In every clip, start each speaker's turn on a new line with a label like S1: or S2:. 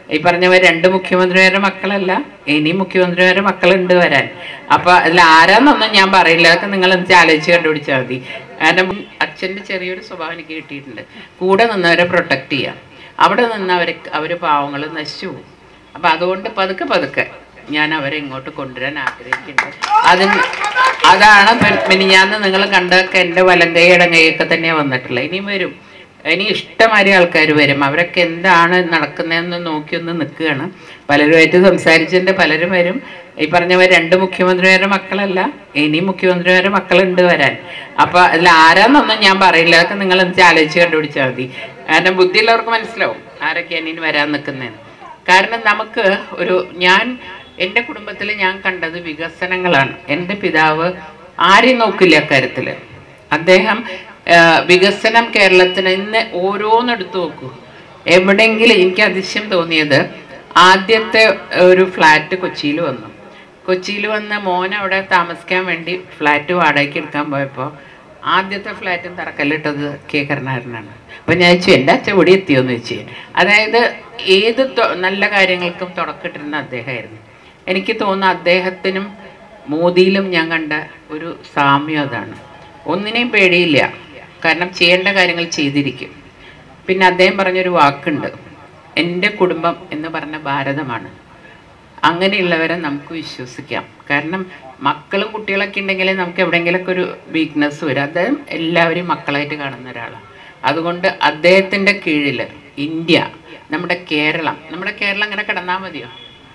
S1: ഈ പറഞ്ഞവർ രണ്ട് മുഖ്യമന്ത്രിമാരുടെ മക്കളല്ല ഇനി മുഖ്യമന്ത്രിമാരുടെ മക്കളുണ്ട് വരാൻ അപ്പൊ അതിൽ ആരാന്നൊന്നും ഞാൻ പറയില്ല അതൊക്കെ നിങ്ങൾ എന്നിട്ട് ആലോചിച്ച് കണ്ടുപിടിച്ചാൽ മതി കാരണം അച്ഛന്റെ ചെറിയൊരു സ്വഭാവം എനിക്ക് കിട്ടിയിട്ടുണ്ട് കൂടെ നിന്നവരെ പ്രൊട്ടക്ട് ചെയ്യാം അവിടെ നിന്ന് അവരെ അവര് പാവങ്ങൾ നശിച്ചു പോകും അപ്പൊ അതുകൊണ്ട് പതുക്കെ പതുക്കെ ഞാൻ അവരെ ഇങ്ങോട്ട് കൊണ്ടുവരാൻ ആഗ്രഹിക്കുന്നുണ്ട് അതിന് അതാണ് മിനിഞ്ഞാന്ന് നിങ്ങൾ കണ്ടതൊക്കെ എൻ്റെ വലങ്കൈ ഇടങ്കൈയൊക്കെ തന്നെയാണ് വന്നിട്ടുള്ളത് ഇനിയും വരും ഇനി ഇഷ്ടമാതിരി ആൾക്കാർ വരും അവരൊക്കെ എന്താണ് നടക്കുന്നതെന്ന് നോക്കി ഒന്ന് നിൽക്കുകയാണ് പലരുമായിട്ട് സംസാരിച്ചതിൻ്റെ പലരും വരും ഈ പറഞ്ഞവർ രണ്ട് മുഖ്യമന്ത്രിമാരുടെ മക്കളല്ല ഇനി മുഖ്യമന്ത്രിമാരുടെ മക്കളുണ്ട് വരാൻ അപ്പൊ അതിൽ ആരാന്നൊന്നും ഞാൻ പറയില്ല അതൊക്കെ നിങ്ങൾ എന്നിട്ട് ആലോചിച്ച് കണ്ടുപിടിച്ചാൽ മതി കാരണം ബുദ്ധിയുള്ളവർക്ക് മനസ്സിലാവും ആരൊക്കെയാണ് ഇനി വരാൻ നിൽക്കുന്നതെന്ന് കാരണം നമുക്ക് ഒരു ഞാൻ എൻ്റെ കുടുംബത്തിൽ ഞാൻ കണ്ടത് വികസനങ്ങളാണ് എൻ്റെ പിതാവ് ആരെയും നോക്കില്ല അക്കാര്യത്തിൽ അദ്ദേഹം ആ, വികസനം കേരളത്തിന് ഇന്ന് ഓരോന്നെടുത്ത് നോക്കൂ എവിടെയെങ്കിലും എനിക്ക് അതിശയം തോന്നിയത് ആദ്യത്തെ ഒരു ഫ്ലാറ്റ് കൊച്ചിയിൽ വന്നു കൊച്ചിയിൽ വന്ന് മോൻ അവിടെ താമസിക്കാൻ വേണ്ടി ഫ്ലാറ്റ് വാടകയ്ക്ക് എടുക്കാൻ പോയപ്പോൾ ആദ്യത്തെ ഫ്ലാറ്റും തറക്കല്ലിട്ടത് കെ കരുണാകരനാണ് അപ്പം ഞാൻ ചോദിച്ചു എൻ്റെ അച്ഛൻ ഇവിടെ എത്തിയോന്ന് ചോദിച്ചു അതായത് ഏത് തൊ- നല്ല കാര്യങ്ങൾക്കും തുടക്കിട്ടിരുന്ന അദ്ദേഹമായിരുന്നു എനിക്ക് തോന്നുന്നു അദ്ദേഹത്തിനും മോദിയിലും ഞാൻ കണ്ട ഒരു സാമ്യം അതാണ് ഒന്നിനെയും പേടിയില്ല കാരണം ചെയ്യേണ്ട കാര്യങ്ങൾ ചെയ്തിരിക്കും പിന്നെ അദ്ദേഹം പറഞ്ഞൊരു വാക്കുണ്ട് എൻ്റെ കുടുംബം എന്ന് പറഞ്ഞ ഭാരതമാണ് അങ്ങനെയുള്ളവരെ നമുക്ക് വിശ്വസിക്കാം കാരണം മക്കളും കുട്ടികളൊക്കെ ഉണ്ടെങ്കിൽ നമുക്ക് എവിടെയെങ്കിലുമൊക്കെ ഒരു വീക്ക്നെസ് വരും അദ്ദേഹം എല്ലാവരെയും മക്കളായിട്ട് കാണുന്ന ഒരാളാണ് അതുകൊണ്ട് അദ്ദേഹത്തിൻ്റെ കീഴിൽ ഇന്ത്യ നമ്മുടെ കേരളം നമ്മുടെ കേരളം അങ്ങനെ കിടന്നാൽ മതിയോ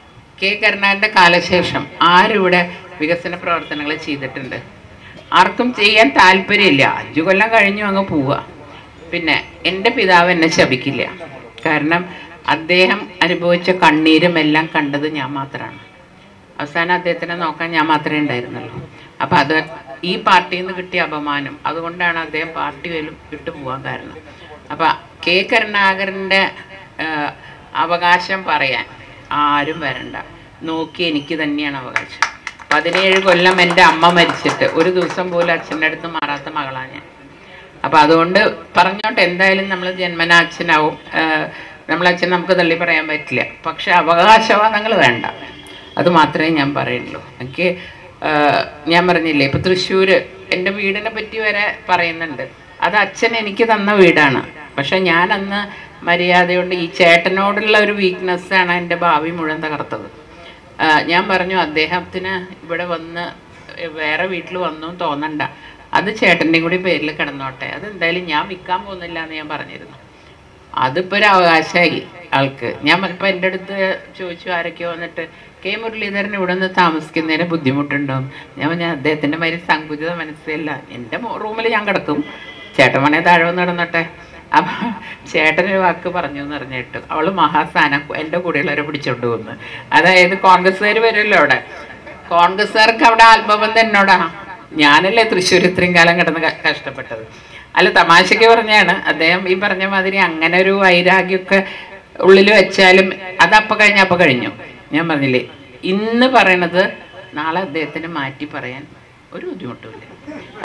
S1: കെ കരുണാകരൻ്റെ കാലശേഷം ആരിവിടെ വികസന പ്രവർത്തനങ്ങൾ ചെയ്തിട്ടുണ്ട് ആർക്കും ചെയ്യാൻ താല്പര്യമില്ല അഞ്ചു കൊല്ലം കഴിഞ്ഞു അങ്ങ് പോവുക പിന്നെ എൻ്റെ പിതാവ് എന്നെ ശപിക്കില്ല കാരണം അദ്ദേഹം അനുഭവിച്ച കണ്ണീരും എല്ലാം കണ്ടത് ഞാൻ മാത്രമാണ് അവസാനം അദ്ദേഹത്തിനെ നോക്കാൻ ഞാൻ മാത്രമേ ഉണ്ടായിരുന്നുള്ളൂ അപ്പം അത് ഈ പാർട്ടിയിൽ നിന്ന് കിട്ടിയ അപമാനം അതുകൊണ്ടാണ് അദ്ദേഹം പാർട്ടി പോലും വിട്ടു പോകാൻ കാരണം അപ്പം കെ കരുണാകരൻ്റെ ആഹ്, അവകാശം പറയാൻ ആരും വരണ്ട നോക്കി എനിക്ക് തന്നെയാണ് അവകാശം പതിനേഴ് കൊല്ലം എൻ്റെ അമ്മ മരിച്ചിട്ട് ഒരു ദിവസം പോലും അച്ഛൻ്റെ അടുത്ത് മാറാത്ത മകളാണ് ഞാൻ അപ്പം അതുകൊണ്ട് പറഞ്ഞോട്ടെ എന്തായാലും നമ്മൾ ജന്മന അച്ഛനാവും ആഹ് നമ്മളെ അച്ഛൻ നമുക്ക് തള്ളി പറയാൻ പറ്റില്ല പക്ഷെ അവകാശവാദങ്ങൾ വേണ്ട അത് മാത്രമേ ഞാൻ പറയുള്ളൂ എനിക്ക് ആഹ് ഞാൻ പറഞ്ഞില്ലേ ഇപ്പം തൃശ്ശൂർ എൻ്റെ വീടിനെ പറ്റി വരെ പറയുന്നുണ്ട് അത് അച്ഛൻ എനിക്ക് തന്ന വീടാണ് പക്ഷെ ഞാൻ അന്ന് മര്യാദയുണ്ട് ഈ ചേട്ടനോടുള്ള ഒരു വീക്ക്നെസ്സാണ് എൻ്റെ ഭാവി മുഴുവൻ തകർത്തത് ആ, ഞാൻ പറഞ്ഞു അദ്ദേഹത്തിന് ഇവിടെ വന്ന് വേറെ വീട്ടിൽ വന്നു തോന്നണ്ട അത് ചേട്ടൻ്റെ കൂടി പേരിൽ കിടന്നോട്ടെ അത് എന്തായാലും ഞാൻ വിൽക്കാൻ പോകുന്നില്ല എന്ന് ഞാൻ പറഞ്ഞിരുന്നു അതിപ്പോൾ ഒരു അവകാശമായി ആൾക്ക് ഞാൻ ഇപ്പം എൻ്റെ അടുത്ത് ചോദിച്ചു ആരൊക്കെ വന്നിട്ട് കെ മുരളീധരൻ ഇവിടെ നിന്ന് താമസിക്കുന്നതിന് ബുദ്ധിമുട്ടുണ്ടോ ഞാൻ പറഞ്ഞു അദ്ദേഹത്തിൻ്റെ മാതിരി സങ്കുചിത മനസ്സിലല്ല എൻ്റെ റൂമിൽ ഞാൻ കിടക്കും ചേട്ടൻ വേണേ താഴെ വന്ന് കിടന്നോട്ടെ അപ്പം ചേട്ടനൊരു വാക്ക് പറഞ്ഞു എന്ന് പറഞ്ഞിട്ട് അവള് മഹാസ്ഥാനം എൻ്റെ കൂടെയുള്ളവരെ പിടിച്ചോണ്ട് പോകുന്നു അതായത് കോൺഗ്രസ്സുകാർ വരുമല്ലോ അവിടെ കോൺഗ്രസ്സുകാർക്ക് അവിടെ ആത്മബന്ധം എന്നോടാ ഞാനല്ലേ തൃശ്ശൂർ ഇത്രയും കാലം കിടന്ന് ക- കഷ്ടപ്പെട്ടത് അല്ല തമാശയ്ക്ക് പറഞ്ഞാണ് അദ്ദേഹം ഈ പറഞ്ഞ മാതിരി അങ്ങനെ ഒരു വൈരാഗ്യമൊക്കെ ഉള്ളിൽ വെച്ചാലും അത് അപ്പം കഴിഞ്ഞ അപ്പം കഴിഞ്ഞു ഞാൻ പറഞ്ഞില്ലേ ഇന്ന് പറയണത് നാളെ അദ്ദേഹത്തിന് മാറ്റി പറയാൻ ഒരു ബുദ്ധിമുട്ടുമില്ല